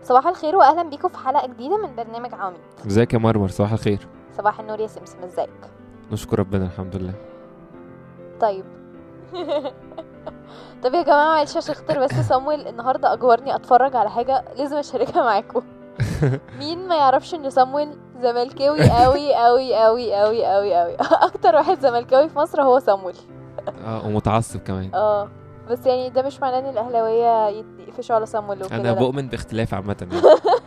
صباح الخير واهلا بيكم في حلقه جديده من برنامج عواميد ازيك يا مرمر صباح الخير صباح النور يا سمسم ازيك نشكر ربنا الحمد لله طيب طب يا جماعه معلش عشان خاطر بس صامويل النهارده اجبرني اتفرج على حاجه لازم اشاركها معاكم مين ما يعرفش ان صامويل زملكاوي قوي قوي قوي قوي قوي قوي اكتر واحد زملكاوي في مصر هو صامويل اه ومتعصب كمان اه بس يعني ده مش معناه ان الاهلاويه يت- يقفشوا على صامويل وكده انا لا. بؤمن باختلاف عامه يعني.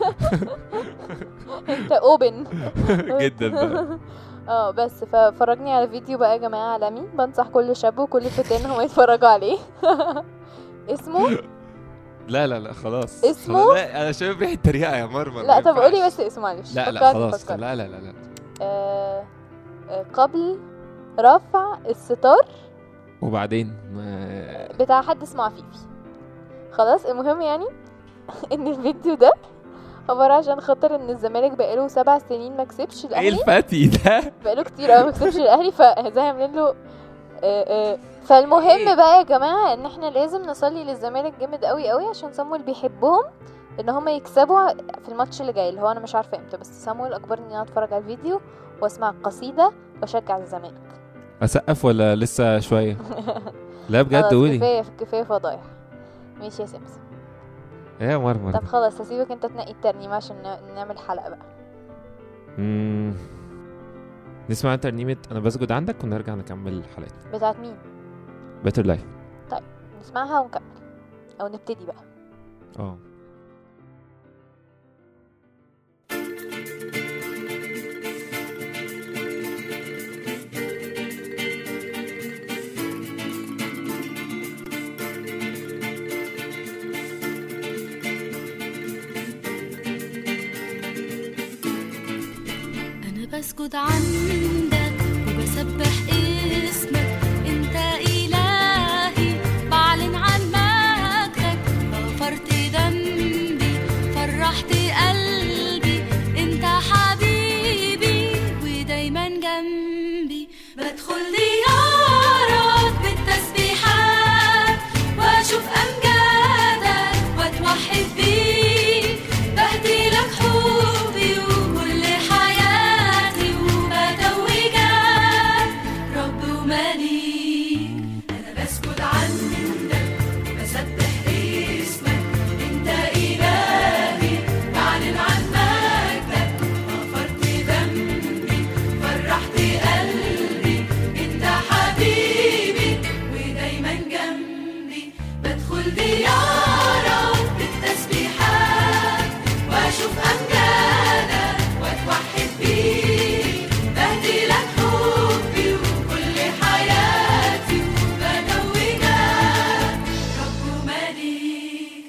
انت اوبن جدا بقى اه بس ففرجني على فيديو بقى يا جماعه عالمي بنصح كل شاب وكل فتاة انهم يتفرجوا عليه اسمه لا لا لا خلاص اسمه؟ خلاص. لا انا شايف ريحه تريقه يا مرمر لا ما طب قولي ينفعش. بس اسمه معلش لا لا فكرني- خلاص فكرني. لا لا لا لا آه آه قبل رفع الستار وبعدين ما... بتاع حد اسمه عفيفي خلاص المهم يعني ان الفيديو ده عبارة عشان خاطر ان الزمالك بقاله سبع سنين ما كسبش ايه الاهلي الفتي ده بقاله كتير قوي ما كسبش الاهلي فزي عاملين له آه، آه. فالمهم إيه؟ بقى يا جماعه ان احنا لازم نصلي للزمالك جامد قوي قوي عشان صامويل بيحبهم ان هم يكسبوا في الماتش اللي جاي اللي هو انا مش عارفه امتى بس صامويل اجبرني ان انا اتفرج على الفيديو واسمع القصيده واشجع الزمالك اسقف ولا لسه شويه لا بجد خلاص قولي كفايه كفايه فضايح ماشي يا سمسم ايه يا مرمر طب خلاص هسيبك انت تنقي الترنيمه عشان ن- نعمل حلقه بقى مم. نسمع ترنيمه انا بسجد عندك ونرجع نكمل حلقتنا بتاعت مين بيتر لايف نسمعها ونكمل او نبتدي بقى اه أنا بسجد عندك وبسبح اسمك أنت إلهي بعلن عن مجدك غفرت ذنبي فرحت قلبي أنت حبيبي ودايما جنبي بدخل ديارك بالتسبيحات وأشوف أمجادك وأتوحد بيك بهدي لك حبي وكل حياتي وبتوجك رب ومليك أنا بسجد عندك وبسبح اسمك أنت إلهي بعلن عن مجدك غفرت ذنبي فرحت قلبي أنت حبيبي ودايما جنبي بدخل ديارك بالتسبيحات واشوف امجادك واتوحد بيك بهدي لك حبي وكل حياتي وبتوجك رب ومليك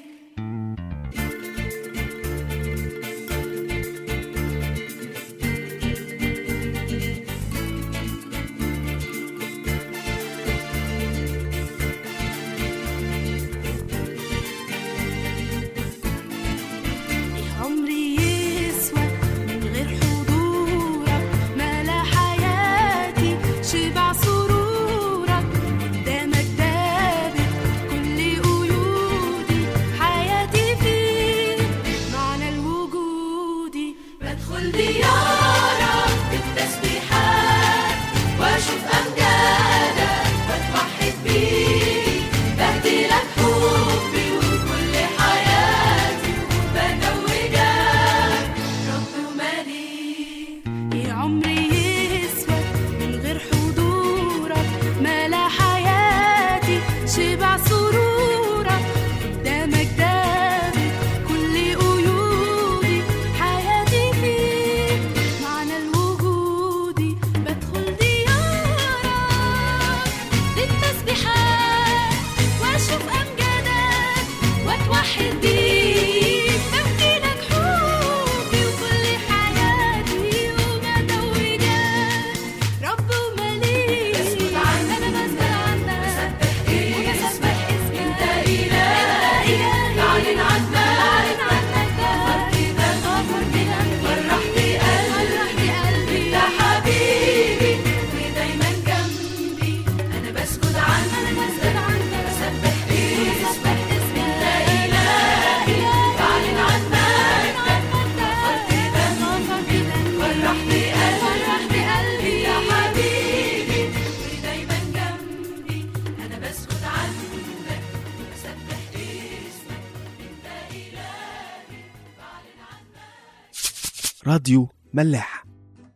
راديو ملاح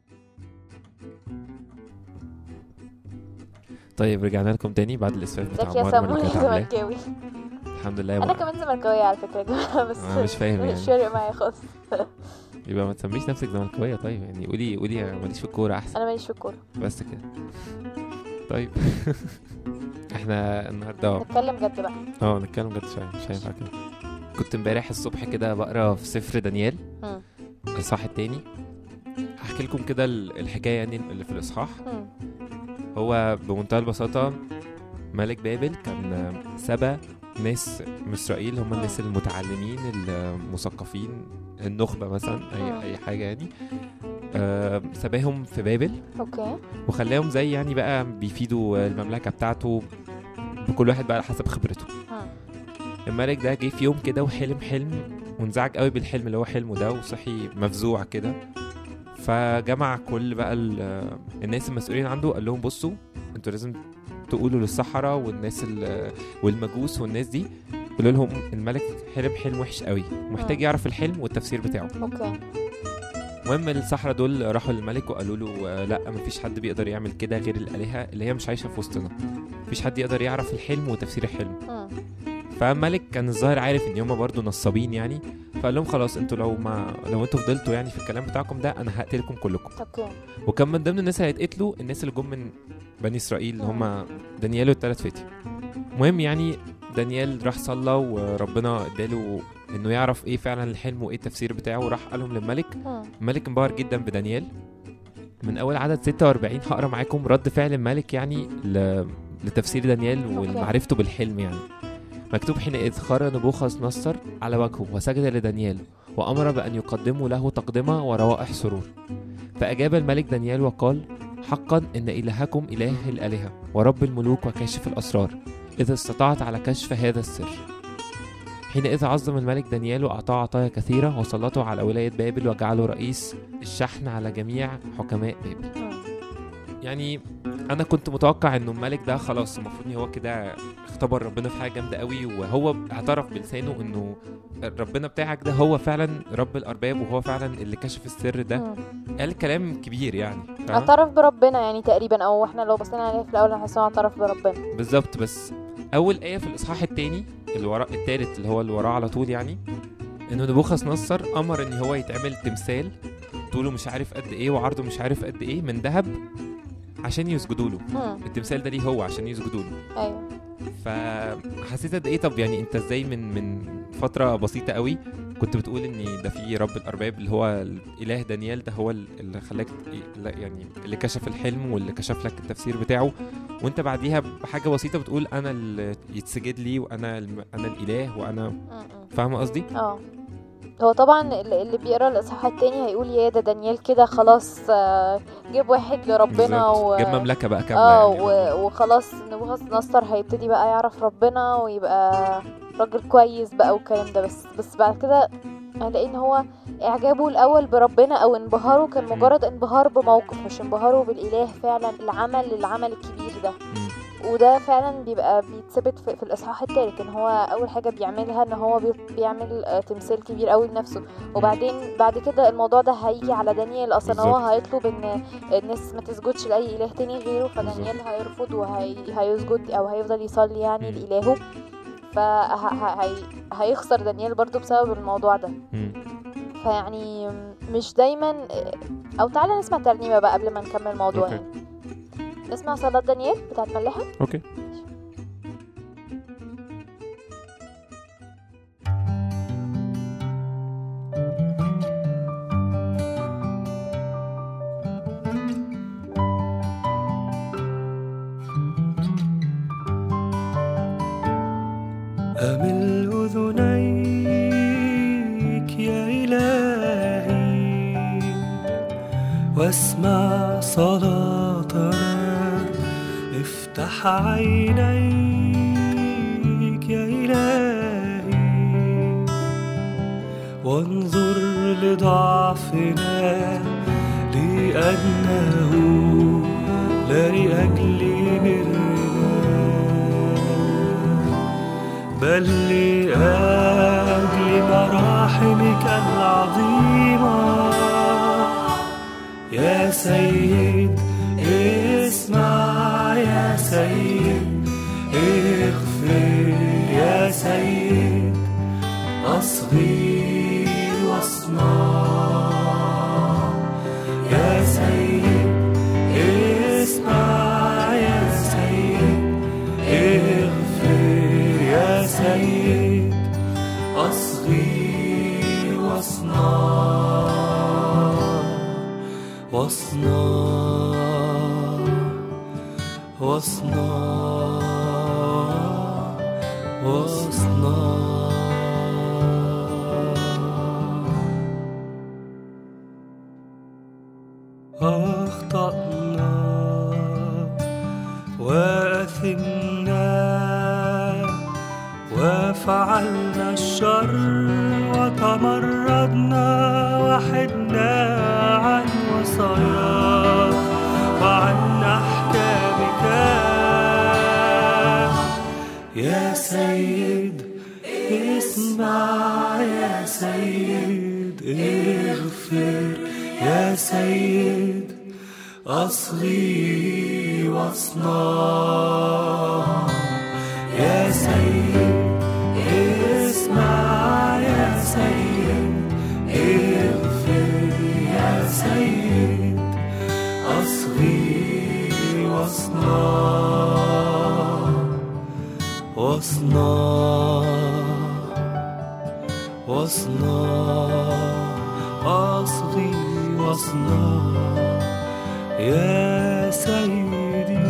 طيب رجعنا لكم تاني بعد الاسفاف بتاع ازيك يا مرمر اللي سموه كانت عاملاه زملكاوي الحمد لله انا بقى. كمان زملكاويه على فكره يا جماعه بس أنا مش فاهم يعني. مش فارق معايا خالص يبقى ما تسميش نفسك زملكاويه طيب يعني قولي قولي أنا ماليش في الكوره احسن انا ماليش في الكوره بس كده طيب احنا النهارده نتكلم جد بقى اه نتكلم جد شويه مش هينفع كده كنت امبارح الصبح كده بقرا في سفر دانيال مم. الاصحاح التاني هحكي لكم كده ال- الحكايه يعني اللي في الاصحاح مم. هو بمنتهى البساطه ملك بابل كان سبى ناس من اسرائيل هم الناس المتعلمين المثقفين النخبه مثلا مم. اي اي حاجه يعني آه، سباهم في بابل اوكي وخلاهم زي يعني بقى بيفيدوا المملكه بتاعته بكل واحد بقى على حسب خبرته مم. الملك ده جه في يوم كده وحلم حلم وانزعج قوي بالحلم اللي هو حلمه ده وصحي مفزوع كده فجمع كل بقى ال- الناس المسؤولين عنده قال لهم بصوا انتوا لازم تقولوا للسحرة والناس ال- والمجوس والناس دي قولوا لهم الملك حلم حلم وحش قوي ومحتاج مم. يعرف الحلم والتفسير بتاعه اوكي المهم السحرة دول راحوا للملك وقالوا له آه، لا مفيش حد بيقدر يعمل كده غير الآلهة اللي هي مش عايشة في وسطنا مفيش حد يقدر يعرف الحلم وتفسير الحلم مم. فالملك كان الظاهر عارف ان هم برضه نصابين يعني فقال لهم خلاص انتوا لو ما لو انتوا فضلتوا يعني في الكلام بتاعكم ده انا هقتلكم كلكم اوكي وكان من ضمن الناس اللي هيتقتلوا الناس اللي جم من بني اسرائيل اللي هم دانيال والثلاث فتي المهم يعني دانيال راح صلى وربنا اداله انه يعرف ايه فعلا الحلم وايه التفسير بتاعه وراح قالهم للملك مم. الملك انبهر جدا بدانيال من اول عدد 46 هقرا معاكم رد فعل الملك يعني ل... لتفسير دانيال أوكي. ومعرفته بالحلم يعني مكتوب حينئذ خر نبوخذ نصر على وجهه وسجد لدانيال وأمر بأن يقدموا له تقدمة وروائح سرور فأجاب الملك دانيال وقال حقا إن إلهكم إله الآلهة ورب الملوك وكاشف الأسرار إذا استطعت على كشف هذا السر حينئذ عظم الملك دانيال وأعطاه عطايا كثيرة وسلطه على ولاية بابل وجعله رئيس الشحن على جميع حكماء بابل مم. يعني انا كنت متوقع انه الملك ده خلاص المفروض ان هو كده اختبر ربنا في حاجه جامده قوي وهو اعترف بلسانه انه ربنا بتاعك ده هو فعلا رب الارباب وهو فعلا اللي كشف السر ده مم. قال كلام كبير يعني فاهمة؟ اعترف بربنا يعني تقريبا او احنا لو بصينا عليه في الاول هنحس انه اعترف بربنا بالظبط بس اول ايه في الاصحاح الثاني اللي ورا الثالث اللي هو اللي وراه على طول يعني انه نبوخذ نصر امر ان هو يتعمل تمثال طوله مش عارف قد ايه وعرضه مش عارف قد ايه من ذهب عشان يسجدوا له مم. التمثال ده ليه هو عشان يسجدوا له ايوه فحسيت قد ايه طب يعني انت ازاي من من فتره بسيطه قوي كنت بتقول ان ده في رب الارباب اللي هو الاله دانيال ده هو اللي خلاك لا يعني اللي كشف الحلم واللي كشف لك التفسير بتاعه وانت بعديها بحاجه بسيطه بتقول انا اللي يتسجد لي وانا الم... انا الاله وانا مم. مم. فاهمه قصدي اه هو طبعا اللي اللي بيقرا الاصحاح التاني هيقول يا ده دانيال كده خلاص آه، جاب واحد لربنا بالظبط. و جاب مملكه بقى كامله اه يعني و... وخلاص نبوخذ نصر هيبتدي بقى يعرف ربنا ويبقى راجل كويس بقى والكلام ده بس بس بعد كده هنلاقي ان هو اعجابه الاول بربنا او انبهاره كان مم. مجرد انبهار بموقف مش انبهاره بالاله فعلا العمل العمل الكبير ده مم. وده فعلا بيبقى بيتثبت في, في الاصحاح الثالث ان هو اول حاجه بيعملها ان هو بي- بيعمل آه، تمثال كبير قوي لنفسه وبعدين بعد كده الموضوع ده هيجي على دانيال اصلا هو بالظبط. هيطلب ان الناس ما تسجدش لاي اله تاني غيره فدانيال هيرفض وهيسجد او هيفضل يصلي يعني مم. لالهه فهيخسر دانيال برضو بسبب الموضوع ده مم. فيعني مش دايما او تعالى نسمع ترنيمه بقى قبل ما نكمل الموضوع أوكي. يعني نسمع صلاة دانيال بتاعت ملاحة اوكي أمل أذنيك يا إلهي واسمع صلاتنا افتح عينيك يا إلهي وانظر لضعفنا لأنه لا لأجل برنا بل لأجل مراحمك العظيمة يا سيد اسمع يا سيد اغفر يا سيد أصغي واصنع يا سيد اسمع يا سيد اغفر يا سيد أصغي واصنع واصنع واصنع واصنع أخطأنا وأثمنا وفعلنا الشر وتمردنا وحدنا عن وصاياك وعن أحكامك يا سيد اسمع يا سيد اغفر يا سيد أصغي واصنع يا سيد اسمع يا سيد اغفر يا سيد أصغي واصنع واصنع واصنع أصغي واصنع يا سيدي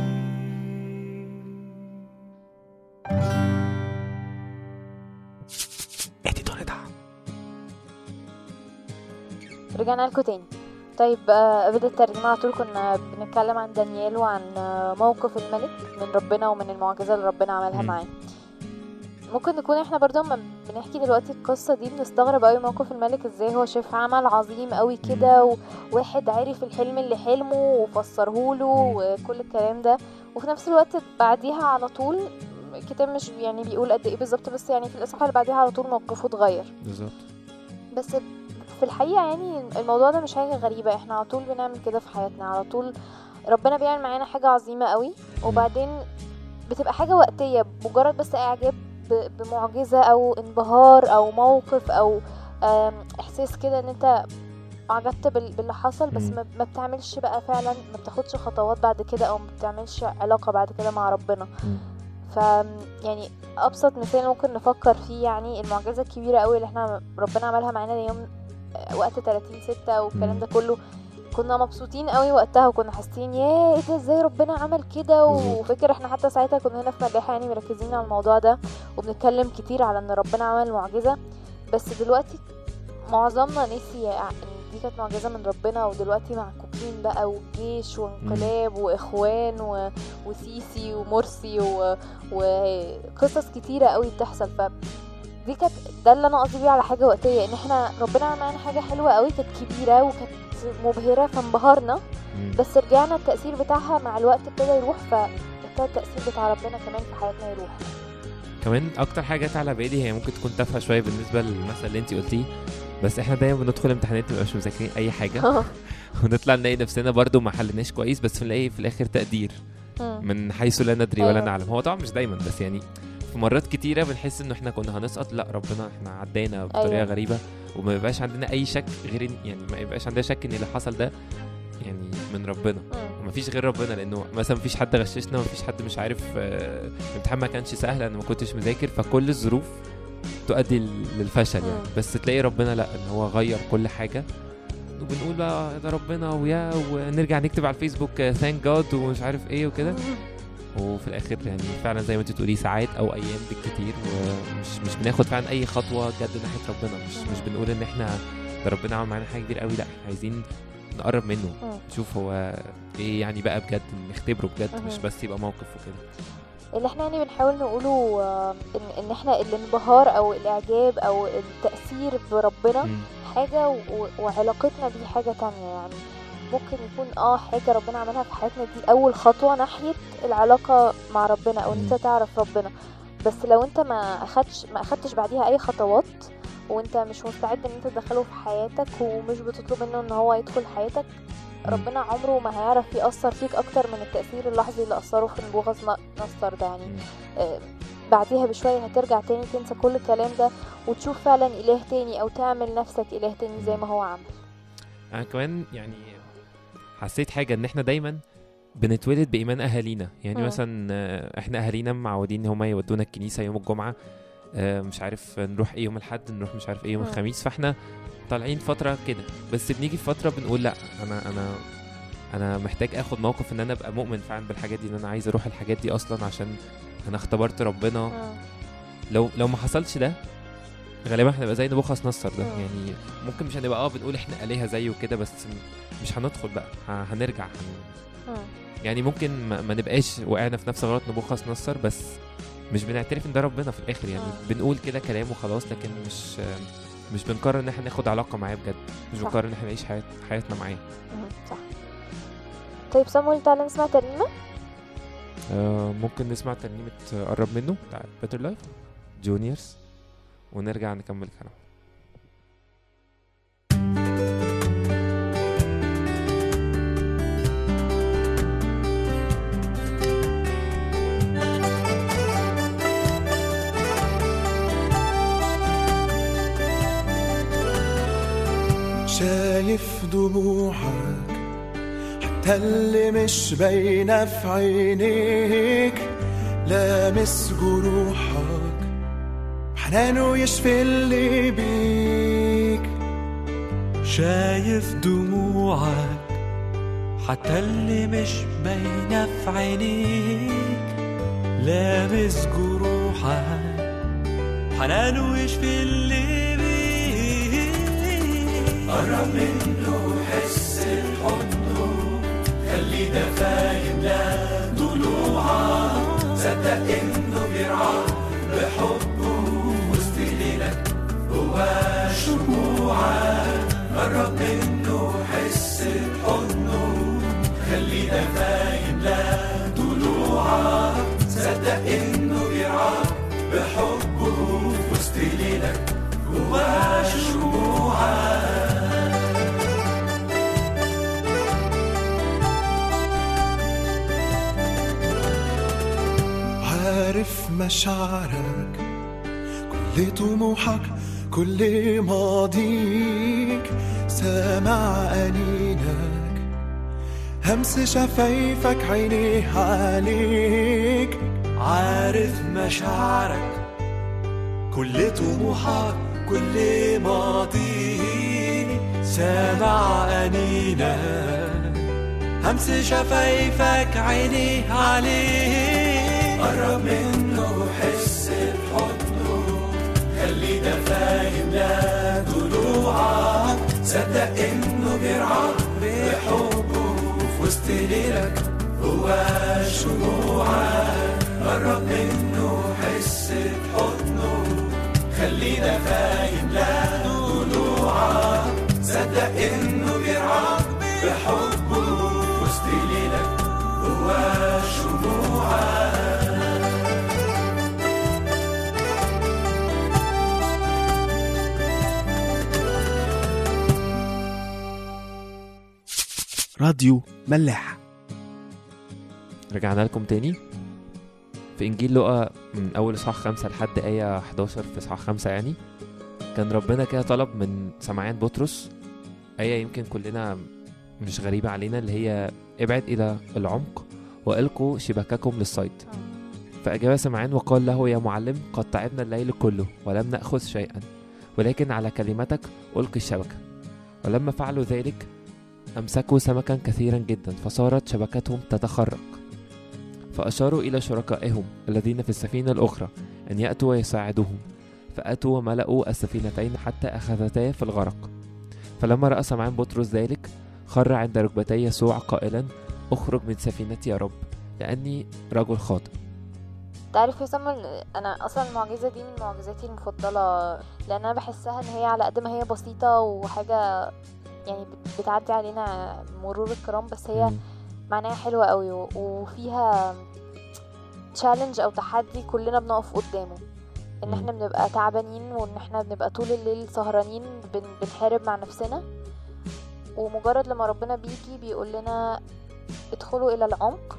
رجعنا لكم تاني طيب آه، قبل الترجمة على طول كنا بنتكلم عن دانيال وعن آه، موقف الملك من ربنا ومن المعجزة اللي ربنا عملها مم. معاه ممكن نكون احنا برضه لما بنحكي دلوقتي القصة دي بنستغرب قوي موقف الملك ازاي هو شاف عمل عظيم قوي كده وواحد عرف الحلم اللي حلمه وفسرهوله مم. وكل الكلام ده وفي نفس الوقت بعديها على طول الكتاب مش يعني بيقول قد ايه بالظبط بس يعني في الاصحاح اللي بعديها على طول موقفه اتغير بالظبط بس في الحقيقة يعني الموضوع ده مش حاجة غريبة احنا على طول بنعمل كده في حياتنا على طول ربنا بيعمل معانا حاجة عظيمة قوي وبعدين بتبقى حاجة وقتية مجرد بس اعجاب ب- بمعجزة او انبهار او موقف او آم، احساس كده ان انت عجبت بال- باللي حصل بس مم. ما ما بتعملش بقى فعلا ما بتاخدش خطوات بعد كده او ما بتعملش علاقة بعد كده مع ربنا مم. ف يعني ابسط مثال ممكن نفكر فيه يعني المعجزه الكبيره قوي اللي احنا ربنا عملها معانا اليوم آه، وقت 30 6 والكلام مم. ده كله كنا مبسوطين قوي وقتها وكنا حاسين ياه ايه ده ازاي ربنا عمل كده بالظبط. وفكر احنا حتى ساعتها كنا هنا في مداحه يعني مركزين على الموضوع ده وبنتكلم كتير على ان ربنا عمل معجزه بس دلوقتي معظمنا نسي ان دي كانت معجزه من ربنا ودلوقتي معكوكين بقى وجيش وانقلاب واخوان و... وسيسي ومرسي و... وقصص كتيره قوي بتحصل ف دي كانت ده اللي انا قصدي بيه على حاجه وقتيه ان احنا ربنا عمل معانا حاجه حلوه قوي كانت كبيره وكانت مبهره فانبهرنا مم. بس رجعنا التاثير بتاعها مع الوقت ابتدى يروح فابتدى التاثير بتاع ربنا كمان في حياتنا يروح كمان اكتر حاجه جت على بالي هي ممكن تكون تافهه شويه بالنسبه للمثل اللي انت قلتيه بس احنا دايما بندخل امتحانات مبقاش مذاكرين اي حاجه ونطلع نلاقي نفسنا برضو ما حلناش كويس بس نلاقي في الاخر تقدير مم. من حيث لا ندري ولا أيوة. نعلم هو طبعا مش دايما بس يعني في مرات كتيره بنحس ان احنا كنا هنسقط لا ربنا احنا عدينا بطريقه أيوة. غريبه وما يبقاش عندنا اي شك غير إن- يعني ما يبقاش عندنا شك ان اللي حصل ده يعني من ربنا مم. ومفيش غير ربنا لانه مثلا مفيش حد غششنا مفيش حد مش عارف آه، الامتحان ما كانش سهل انا ما كنتش مذاكر فكل الظروف تؤدي لل- للفشل يعني مم. بس تلاقي ربنا لا ان هو غير كل حاجه وبنقول بقى ده ربنا ويا ونرجع نكتب على الفيسبوك ثانك جاد ومش عارف ايه وكده وفي الاخر يعني فعلا زي ما انت تقولي ساعات او ايام بالكتير ومش مش بناخد فعلا اي خطوه جد ناحيه ربنا مش مش بنقول ان احنا ده ربنا عمل معانا حاجه كبيره قوي لا احنا عايزين نقرب منه مم. نشوف هو ايه يعني بقى بجد نختبره بجد مهم. مش بس يبقى موقف وكده اللي احنا يعني بنحاول نقوله آه، ان ان احنا الانبهار او الاعجاب او التاثير بربنا مم. حاجه و- وعلاقتنا بيه حاجه تانية يعني ممكن يكون اه حاجه ربنا عملها في حياتنا دي اول خطوه ناحيه العلاقه مع ربنا او ان انت مم. تعرف ربنا بس لو انت ما اخدش ما اخدتش بعديها اي خطوات وانت مش مستعد ان انت تدخله في حياتك ومش بتطلب منه ان هو يدخل حياتك ربنا عمره ما هيعرف يأثر فيك أكتر من التأثير اللحظي اللي أثره في نبوغذ نصر ده يعني مم. آه، بعديها بشوية هترجع تاني تنسى كل الكلام ده وتشوف فعلا إله تاني أو تعمل نفسك إله تاني زي ما هو عمل انا كمان يعني حسيت حاجه ان احنا دايما بنتولد بايمان اهالينا يعني مم. مثلا آه، احنا اهالينا معودين ان هم يودونا الكنيسه يوم الجمعه آه، مش عارف نروح ايه يوم الاحد نروح مش عارف ايه يوم مم. الخميس فاحنا طالعين فتره كده بس بنيجي في فتره بنقول لا انا انا انا محتاج اخد موقف ان انا ابقى مؤمن فعلا بالحاجات دي ان انا عايز اروح الحاجات دي اصلا عشان انا اختبرت ربنا مم. لو لو ما حصلش ده غالبا هنبقى زي نبوخذ نصر ده مم. يعني ممكن مش هنبقى اه بنقول احنا آلهة زيه وكده بس م- مش هندخل بقى ه- هنرجع هن... مم. يعني ممكن ما, ما نبقاش وقعنا في نفس غلط نبوخذ نصر بس مش بنعترف ان ده ربنا في الاخر يعني مم. بنقول كده كلام وخلاص لكن مش مش بنقرر ان احنا ناخد علاقة معاه بجد مش صح. بنقرر ان احنا نعيش حياة حياتنا معاه مم. صح طيب صامويل تعالى نسمع ترنيمة آه ممكن نسمع ترنيمة آه، قرب منه بتاع بيتر لايف جونيورز ونرجع نكمل كلام شايف دموعك حتى اللي مش باينة في عينيك لامس جروحك حنانه يشفي اللي بيك شايف دموعك حتى اللي مش باينة في عينيك لامس جروحك حنانه يشفي اللي بيك قرب منه حس بحضنه خلي ده فاهم لا ضلوعك صدق انه بيرعاك بحبه وسط ليلك هو شموعك قرب منه حس بحضنه خلي ده فاهم لا ضلوعك صدق انه بيرعاك بحبه وسط ليلك هو شموعك عارف مشاعرك كل طموحك كل ماضيك سامع أنينك همس شفايفك عينيه عليك عارف مشاعرك كل طموحك كل ماضيك سامع أنينك همس شفايفك عينيه عليك قرب منه حس بحضنه خلي ده فاهم لا ضلوعك صدق انه بيرعاك بحبه في وسط ليلك هو شموعك قرب منه حس بحضنه خلي ده فاهم لا ضلوعك صدق انه بيرعاك بحبه في وسط ليلك هو شموعك راديو ملاح رجعنا لكم تاني في انجيل لقا من اول اصحاح خمسة لحد آية 11 في اصحاح خمسة يعني كان ربنا كده طلب من سمعان بطرس آية يمكن كلنا مش غريبة علينا اللي هي ابعد إلى العمق وألقوا شبككم للصيد فأجاب سمعان وقال له يا معلم قد تعبنا الليل كله ولم نأخذ شيئا ولكن على كلمتك ألقي الشبكة ولما فعلوا ذلك أمسكوا سمكا كثيرا جدا فصارت شبكتهم تتخرق فأشاروا إلى شركائهم الذين في السفينة الأخرى أن يأتوا ويساعدوهم فأتوا وملأوا السفينتين حتى أخذتا في الغرق فلما رأى سمعان بطرس ذلك خر عند ركبتي يسوع قائلا اخرج من سفينتي يا رب لأني رجل خاطئ تعرف يا سامويل انا اصلا المعجزه دي من معجزاتي المفضله لان انا بحسها ان هي على قد ما هي بسيطه وحاجه يعني بت- بتعدي علينا مرور الكرام بس هي مم. معناها حلوة قوي و- وفيها تشالنج او تحدي كلنا بنقف قدامه ان مم. احنا بنبقى تعبانين وان احنا بنبقى طول الليل سهرانين بن بنحارب مع نفسنا ومجرد لما ربنا بيجي بيقول لنا ادخلوا الى العمق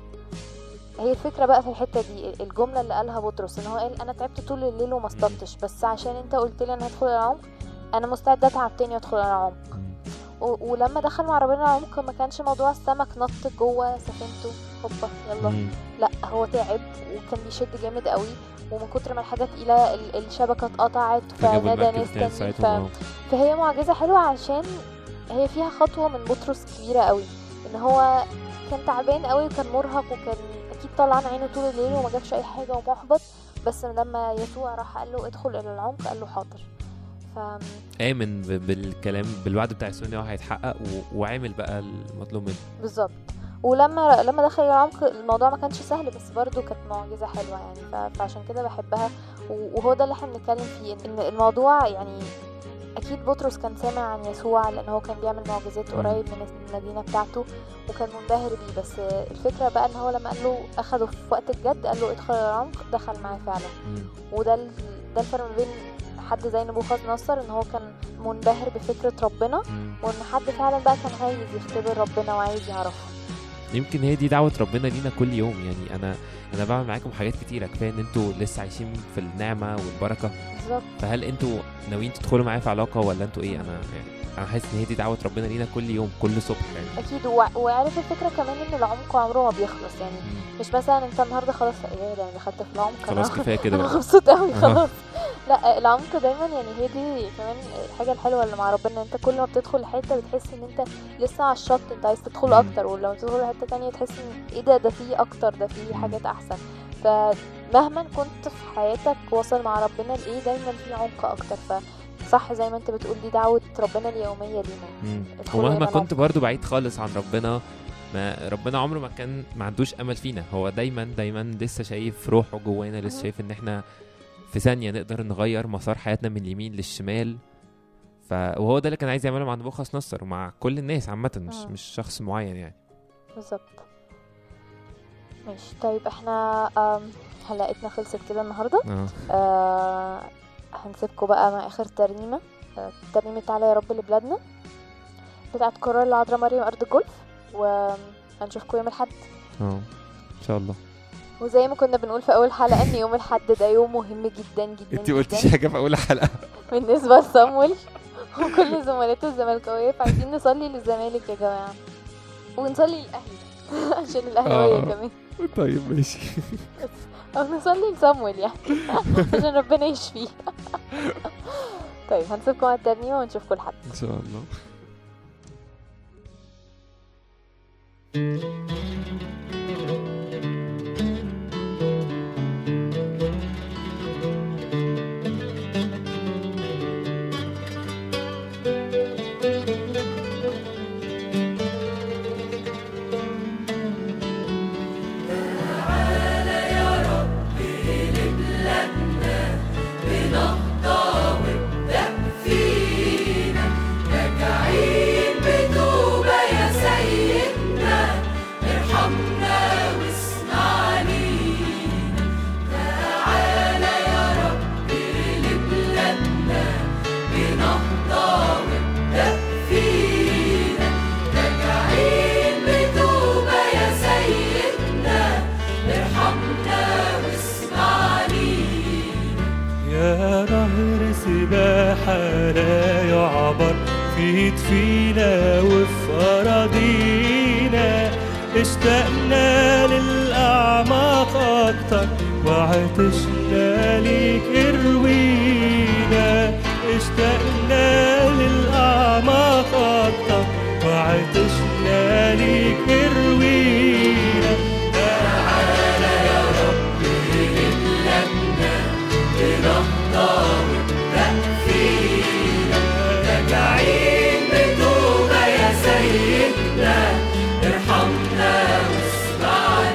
هي الفكرة بقى في الحتة دي الجملة اللي قالها بطرس ان هو قال انا تعبت طول الليل وما اصطدتش بس عشان انت قلت لي انا هدخل العمق انا مستعد اتعب تاني وادخل العمق مم. و- ولما دخل مع ربنا العمق ما كانش موضوع السمك نط جوه سفينته هوبا يلا مم. لا هو تعب وكان بيشد جامد قوي ومن كتر ما الحاجه تقيله ال- الشبكه اتقطعت فجابوا فنادى المركب ناس تاني تانيين ف... ساعتهم اه فهي معجزه حلوه عشان هي فيها خطوه من بطرس كبيره قوي ان هو كان تعبان قوي وكان مرهق وكان اكيد طلعان عينه طول الليل وما جابش اي حاجه ومحبط بس لما يسوع راح قال له ادخل الى العمق قال له حاضر ف آمن ب- بالكلام بالوعد بتاع يسوع ان هو هيتحقق و- وعامل بقى المطلوب منه بالظبط ولما لما دخل العمق الموضوع ما كانش سهل بس برضو كانت معجزة حلوة يعني ف- فعشان كده بحبها و- وهو ده اللي احنا بنتكلم فيه إن- ان الموضوع يعني اكيد بطرس كان سامع عن يسوع لان هو كان بيعمل معجزات مم. قريب من المدينة بتاعته وكان منبهر بيه بس الفكرة بقى ان هو لما قال له اخده في وقت الجد قال له ادخل العمق دخل معاه فعلا مم. وده ال- ده الفرق ما بين حد زي نبوخذ نصر ان هو كان منبهر بفكرة ربنا مم. وان حد فعلا بقى كان عايز يختبر ربنا وعايز يعرفه يمكن هي دي دعوة ربنا لينا كل يوم يعني أنا أنا بعمل معاكم حاجات كتيرة كفاية إن أنتوا لسه عايشين في النعمة والبركة بالظبط فهل أنتوا ناويين تدخلوا معايا في علاقة ولا أنتوا إيه أنا يعني أنا حاسس إن هي دي دعوة ربنا لينا كل يوم كل صبح يعني اكيد وع- وعارف الفكره كمان ان العمق عمره ما بيخلص يعني مم. مش مثلا انت النهارده خلاص ايه ده انا دخلت في العمق خلاص انا كفاية كده انا بقى مبسوط قوي أها. خلاص لا العمق دايما يعني هي دي كمان الحاجه الحلوه اللي مع ربنا انت كل ما بتدخل حته بتحس ان انت لسه على الشط انت عايز تدخل مم. اكتر ولما تدخل حته تانية تحس ان ايه ده ده فيه اكتر ده فيه حاجات احسن فمهما كنت في حياتك واصل مع ربنا لايه دايما في عمق اكتر فصح زي ما انت بتقول دي دعوه ربنا اليوميه لينا مم. ادخلوا ومهما إلى كنت برضو بعيد خالص عن ربنا ما ربنا عمره ما كان ما عندوش امل فينا هو دايما دايما لسه شايف روحه جوانا لسه مم. شايف ان احنا في ثانيه نقدر نغير مسار حياتنا من اليمين للشمال ف وهو ده اللي كان عايز يعمله مع نبوخذ نصر ومع كل الناس عامه مش مم. مش شخص معين يعني بالظبط ماشي طيب احنا آم، حلقتنا خلصت كده النهارده اه آه هنسيبكم بقى مع اخر ترنيمه آه، ترنيمه تعالى يا رب لبلادنا بتاعت قرار العذراء مريم ارض الجولف وهنشوفكم يوم الاحد اه ان شاء الله وزي ما كنا بنقول في اول حلقه ان يوم الاحد ده يوم مهم جدا جدا انت قلتيش جدا حاجه في اول حلقه بالنسبه لصامويل وكل زملاته الزملكاويه فعايزين نصلي للزمالك يا جماعه ونصلي للاهلي عشان الاهلاويه آه. كمان طيب ماشي او نصلي لصامويل يعني عشان ربنا يشفيه طيب هنسيبكم على الترنيمه ونشوفكم لحد ان شاء الله بتوبة يا سيدنا ارحمنا واسمع لينا تعالى يا رب لبلادنا بنهضة وابدأ فينا راجعين بتوبة يا سيدنا ارحمنا واسمع لينا يا نهر سباحة لا يعبر في فينا وفي أراضينا اشتقنا للأعماق أكتر وعطشنا ليك اروينا اشتقنا للأعماق أكتر وعطشنا ليك اروينا تعالى يا رب لبلادنا بنهضة وابدأ فينا راجعين بتوبة يا سيدنا ارحمنا واسمع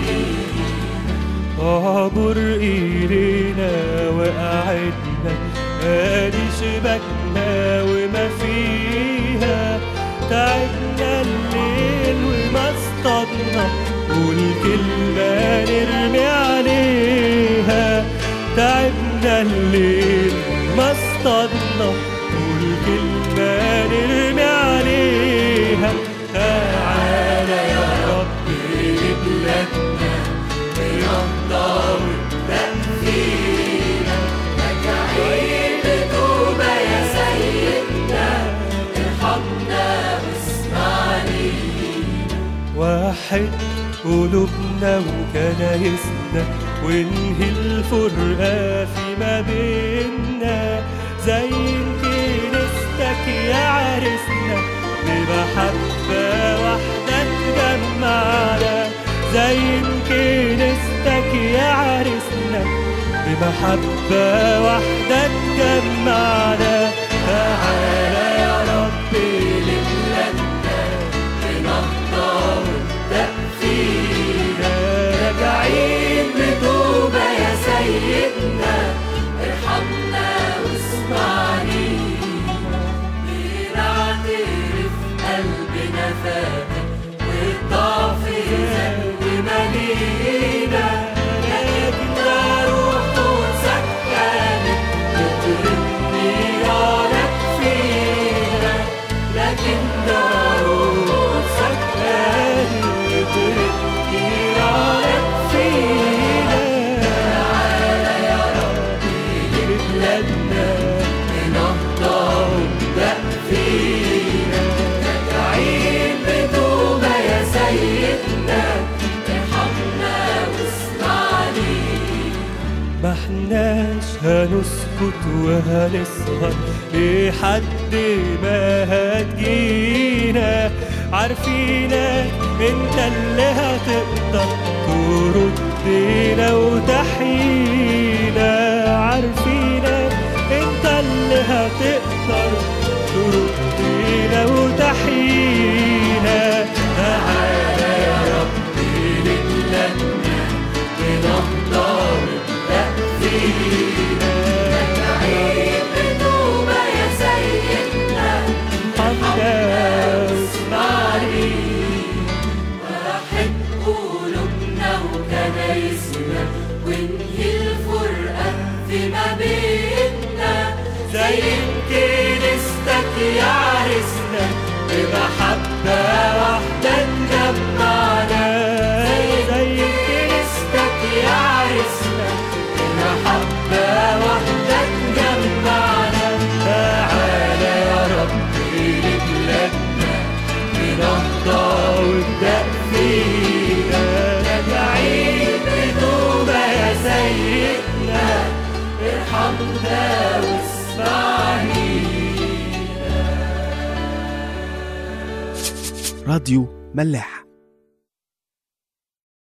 اعبر إيدينا وقعدنا ادي شبكنا وما فيها تعبنا الليل وما اصطادنا والكلمة نرمي عليها تعبنا الليل ما اصطادنا والكلمة نرمي عليها تعالى يا رب لبلادنا بنهضة وبتنفينا راجعين بتوبة يا سيدنا ارحمنا واسمعني واحد قلوبنا وكنايسنا وانهي الفرقة فيما بينا زي كنيستك يا عرسنا بمحبة واحدة تجمعنا زي كنيستك يا عرسنا بمحبة واحدة تجمعنا تعالى يا رب لبلادنا بنهضة وابدأ فينا راجعين بتوبة يا سيدنا ارحمنا واسمعني بنعترف قلبنا فاتك والضعف ذنب ملينا لكن ده روح قدسك كانت بترد نيرانك فينا لكن ده روح قدسك كانت بترد نيرانك فينا بلادنا بنهضة وابدأ فينا راجعين بتوبة يا سيدنا ارحمنا واسمعني ما احناش هنسكت وهنسهر لحد ما هتجينا عارفينك انت اللي هتقدر تردنا وتحيينا عارفينك انت اللي هتقدر تردنا وتحيينا تعالى يا رب لبلادنا بنهضة وابدأ فينا راجعين بتوبة يا سيدنا حمدا اسمعني واحد قلوبنا وكنايسنا وانهي الفرقة فيما بيننا زي كنيستك يا عرسنا بمحبة واحدة تجمعنا زي كنيستك يا عرسنا بمحبة واحدة تجمعنا تعالى يا رب لبلادنا بنهضة وابدأ فينا راجعين بتوبة يا سيدنا ارحمنا واسمعني راديو ملاح